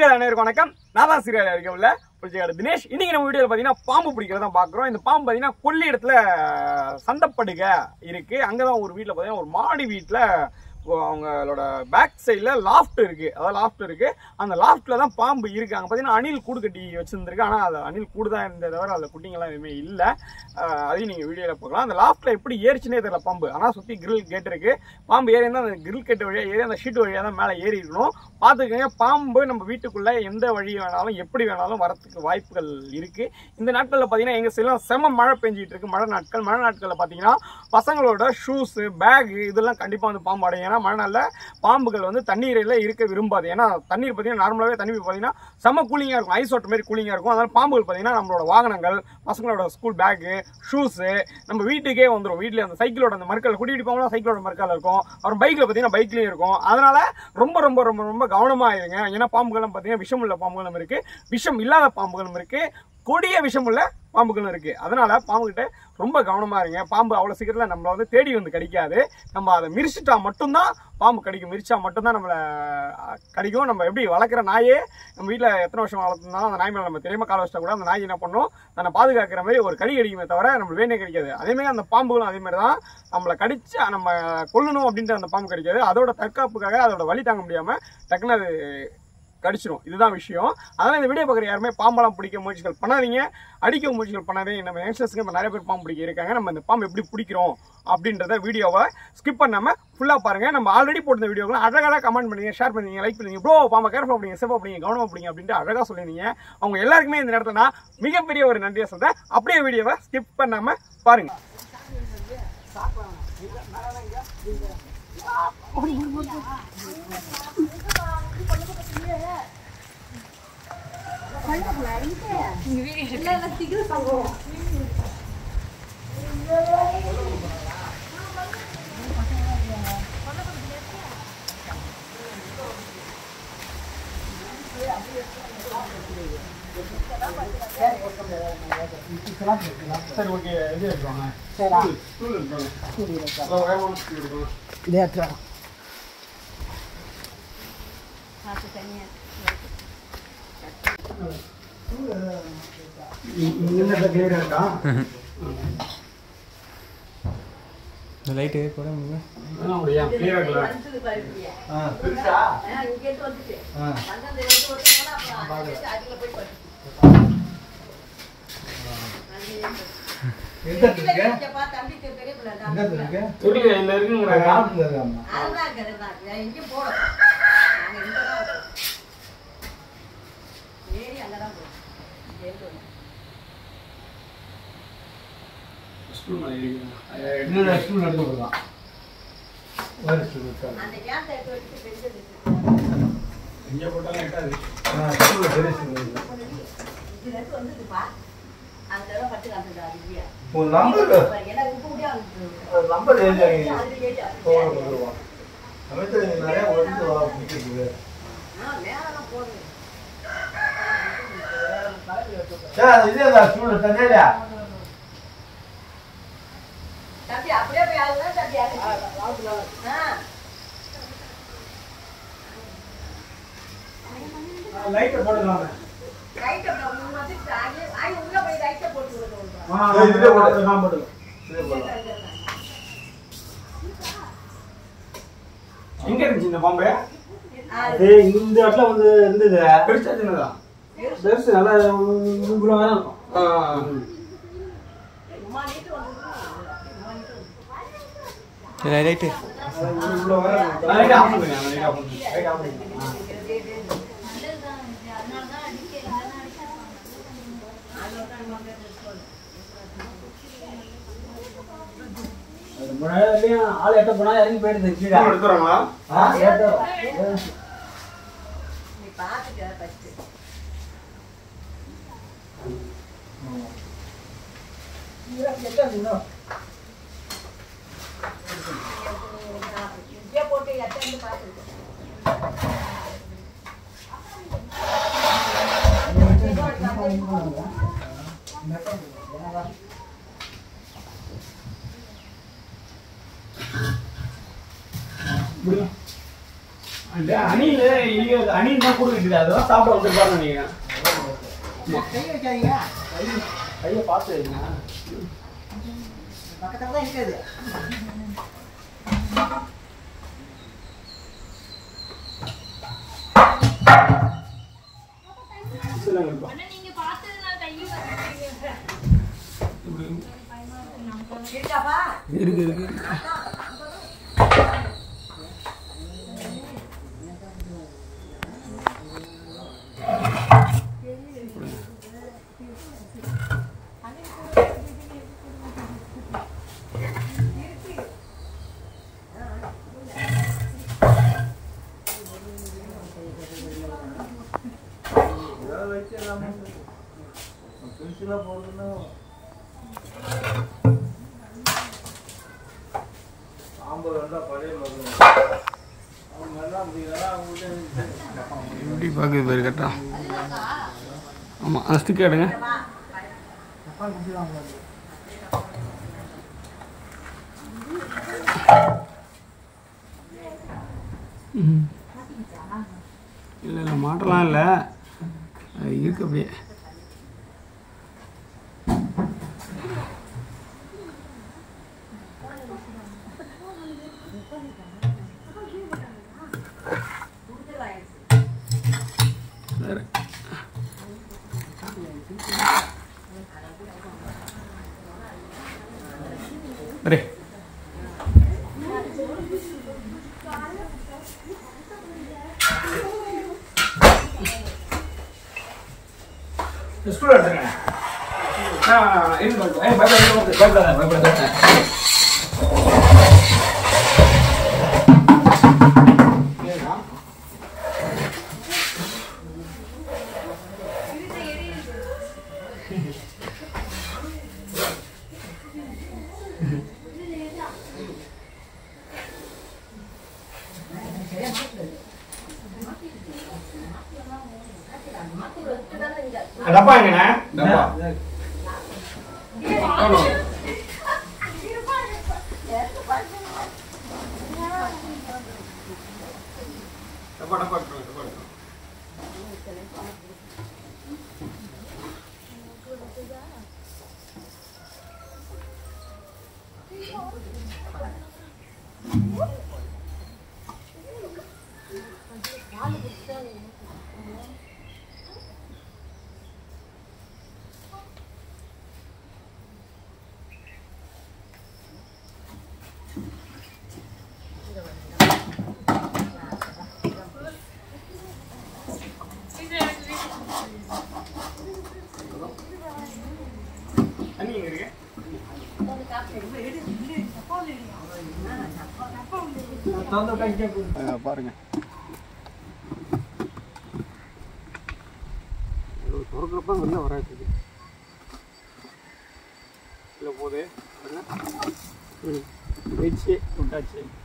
மக்கள் அனைவருக்கும் வணக்கம் நான் தான் சீரியல் இருக்க உள்ள புரிச்சுக்காடு தினேஷ் இன்னைக்கு நம்ம வீடியோவில் பார்த்தீங்கன்னா பாம்பு பிடிக்கிறத பார்க்குறோம் இந்த பாம்பு பார்த்தீங்கன்னா கொல்லி இடத்துல சந்தப்படுக இருக்கு அங்கே தான் ஒரு வீட்டில் பார்த்தீங்கன்னா ஒரு மாடி வீட்டில் அவங்களோட பேக் சைடில் லாஃப்ட் இருக்கு அதாவது லாஃப்ட் இருக்கு அந்த லாஃப்ட்ல தான் பாம்பு இருக்கு அங்கே பார்த்தீங்கன்னா அணில் கூடு கட்டி வச்சிருந்திருக்கு ஆனால் அது அணில் கூடு தான் இருந்ததை தவிர அதில் குட்டிங்கெல்லாம் எதுவுமே இல்லை அதையும் நீங்கள் வீடியோவில் பார்க்கலாம் அந்த லாஃப்ட்ல எப்படி ஏறிச்சுனே தெரியல பாம்பு ஆனால் சுற்றி கிரில் கேட் இருக்கு பாம்பு ஏறி இருந்தால் அந்த கிரில் கேட் வழியாக ஏறி அந்த ஷீட் வழியாக தான் மேலே ஏறி இருக்கணும் பார்த்துக்கோங்க பாம்பு நம்ம வீட்டுக்குள்ளே எந்த வழி வேணாலும் எப்படி வேணாலும் வரத்துக்கு வாய்ப்புகள் இருக்கு இந்த நாட்களில் பார்த்தீங்கன்னா எங்கள் சைடில் செம மழை பெஞ்சிட்டு இருக்கு மழை நாட்கள் மழை நாட்களில் பார்த்தீங்கன்னா பசங்களோட ஷூஸு பேகு இதெல்லாம் கண்டிப்பாக வந்து பாம்பு அடையும் ஏன்னா மழை நாளில் பாம்புகள் வந்து தண்ணீரில் இருக்க விரும்பாது ஏன்னா தண்ணீர் பார்த்தீங்கன்னா நார்மலாகவே தண்ணி பார்த்தீங்கன்னா செம கூலிங்காக இருக்கும் ஐஸ் வாட்டர் மாதிரி கூலிங்காக இருக்கும் அதனால பாம்புகள் பார்த்தீங்கன்னா நம்மளோட வாகனங்கள் பசங்களோட ஸ்கூல் பேக்கு ஷூஸு நம்ம வீட்டுக்கே வந்துடும் வீட்டில் அந்த சைக்கிளோட அந்த மறுக்கல் குடிக்கிட்டு போகலாம் சைக்கிளோட மறுக்கல் இருக்கும் அப்புறம் பைக்கில் பார்த்தீங்கன்னா பைக்லேயும் இருக்கும் அதனால ரொம்ப ரொம்ப ரொம்ப ரொம்ப கவனமாக இருங்க ஏன்னா பாம்புகளும் பார்த்தீங்கன்னா விஷம் உள்ள பாம்புகளும் இருக்கு விஷம் இல்லாத பாம்புகளும் இருக்கு கொடிய விஷம் உள்ள பாம்புகளும் இருக்கு அதனால பாம்புகிட்ட ரொம்ப கவனமா இருங்க பாம்பு அவ்வளவு சீக்கிரத்துல நம்மள வந்து தேடி வந்து கடிக்காது நம்ம அதை மிரிச்சிட்டா மட்டும்தான் பாம்பு கடிக்கும் மிரிச்சா மட்டும்தான் நம்மள அஹ், கடிக்கும் நம்ம எப்படி வளர்க்குற நாயே நம்ம வீட்டில் எத்தனை வருஷம் வளர்த்துனாலும் அந்த நாய் மேலே நம்ம தெரியாம கால வச்சா கூட அந்த நாய் என்ன பண்ணும் தன்னை பாதுகாக்கிற மாதிரி ஒரு கடி கடிக்குமே தவிர நம்ம வேணே கடிக்காது அதே மாதிரி அந்த பாம்புகளும் அதே மாதிரி தான் நம்மளை கடிச்சு நம்ம கொல்லணும் அப்படின்ட்டு அந்த பாம்பு கடிக்காது அதோட தற்காப்புக்காக அதோட வலி தாங்க முடியாம டக்குன்னு அது கடிச்சிரும் இதுதான் விஷயம் அதனால இந்த வீடியோ பார்க்குற யாருமே பாம்பெல்லாம் பிடிக்க முயற்சிகள் பண்ணாதீங்க அடிக்க முயற்சிகள் பண்ணாதீங்க நம்ம யங்ஸ்டர்ஸ்க்கு இப்போ நிறைய பேர் பாம்பு பிடிக்க இருக்காங்க நம்ம இந்த பாம்பு எப்படி பிடிக்கிறோம் அப்படின்றத வீடியோவை ஸ்கிப் பண்ணாம ஃபுல்லா பாருங்க நம்ம ஆல்ரெடி போட்ட வீடியோக்களை அழகாக கமெண்ட் பண்ணுங்க ஷேர் பண்ணுங்க லைக் பண்ணுங்க ப்ரோ பாம்பை கேர்ஃபுல் அப்படிங்க சேஃப் அப்படிங்க கவனம் அப்படிங்க அப்படின்ட்டு அழகா சொல்லிருந்தீங்க அவங்க எல்லாருக்குமே இந்த நேரத்தில் நான் மிகப்பெரிய ஒரு நன்றியை சொல்றேன் அப்படியே வீடியோவை ஸ்கிப் பண்ணாம பாருங்க சரி ஓகே இது எடுத்துவாங்க ஸ்டூல் எடுத்துவாங்க வேகமான ஸ்டூல் எடுத்துவாங்க இந்த கிளியரா இருக்கா இந்த லைட்டு போட முடியல அதான் அப்படியா கிளியரா இருக்கல ஆ பெருசா ஆ எங்க இருக்கு? எங்க இருக்கு? துணி இந்த இருக்குங்கிற கிராமத்துல இருக்காமா? ஸ்டூல் மேல இருக்கு இன்னொரு ஸ்டூல் எடுத்து கொடுக்கலாம். வேற ஸ்டூல் இருக்காது. எங்க போட்டாலும் எட்டாது ஆ, ஸ்டூல் பெரிய ஸ்டூல் இருக்கு. உங்க நம்பர் ஒரு நம்பர் எழுதி வைங்க. போன் கொடுத்துருவோம். சமயத்துல நீங்க நிறைய ஒழிச்சு வா- பிடிக்கிறது. சரி, அது இதே தான் ஸ்டூல் தனியா அப்படியே போய் அதுதான் தம்பி ஆ லைட்டை போட்டுக்கலாமே ரைட் அப்புறம் மூணு மாசத்துக்கு ஆகி ஆகி உள்ள போய் ரைட்டை போட்டு விடுறோம் ஆ சரி, இதுலயே போடு. நான் போட்டுக்கலாம் இதே போடலாம். எங்க இருந்துச்சு இந்த பாம்பு அது இந்த இடத்துல வந்து இருந்தது பெருசா சின்னதா பெருசு நல்லா இவ்வளோ வேலை இருக்கும் ஆ. சும்மா நீட்டு வந்து லைட்டு இவ்வளோ வேலை இருக்கும் நான் light off பண்ணுங்க, நான் light off பண்ணுங்க. Light off பண்ணுங்க. அது முன்னாடியும் ஆள் எட்ட போனா இறங்கி போயிடுது கீழே ஸ்டூல் எடுத்துறாங்களா ஆ, ஏட்ட நீ பார்த்துக்க ஃபஸ்ட்டு இங்கே போட்டு எத்தனை பார்த்துருக்கேன் அந்த அணில் இங்க அணில் தான் கொடுக்குது அதெல்லாம் சாப்பிட வந்துருப்பான்னு நினைக்கிறேன் கை வைக்காதீங்க கை கையை பார்த்து வைங்க பக்கத்தில் தான் இருக்காது சொல்லுங்கப்பா ஆனா நீங்க பார்த்தது நான் கையை வச்சிருக்கீங்க இருக்காப்பா இருக்கு இருக்கு ஏதாவது வச்சு எல்லாமே பென்சிலாக போடுறதுன்னா சாம்பார் வேண்டாம் பழைய மருந்து அவங்க எல்லாம் முடியல அவங்கள்ட்ட எப்படி பார்க்குது பேர் கரெக்டா ஆமாம் அந்த ஸ்டிக் எடுங்க தப்பா குடிச்சிடுவாங்க இல்லை இல்லை மாட்டலாம் இல்லை அது இருக்கு அப்படியே வேற அரே ஸ்கூல் எடுத்துங்க ஆ இருந்து ஏய் பயப்படாத பயப்படாத பயப்படாத டப்பா எங்கண்ணே டப்பா ஆமாம் டப்பா டப்பா எடுத்துருங்க, டப்பா எடுத்துருங்க. தண்ணி எங்க இருக்கு தந்து கைக்கே ஆ, பாருங்க இது திறக்கிறப்ப வெளில வராது இல்லை போகுது பாருங்க. ம் வெயிட்ஸு விட்டாச்சு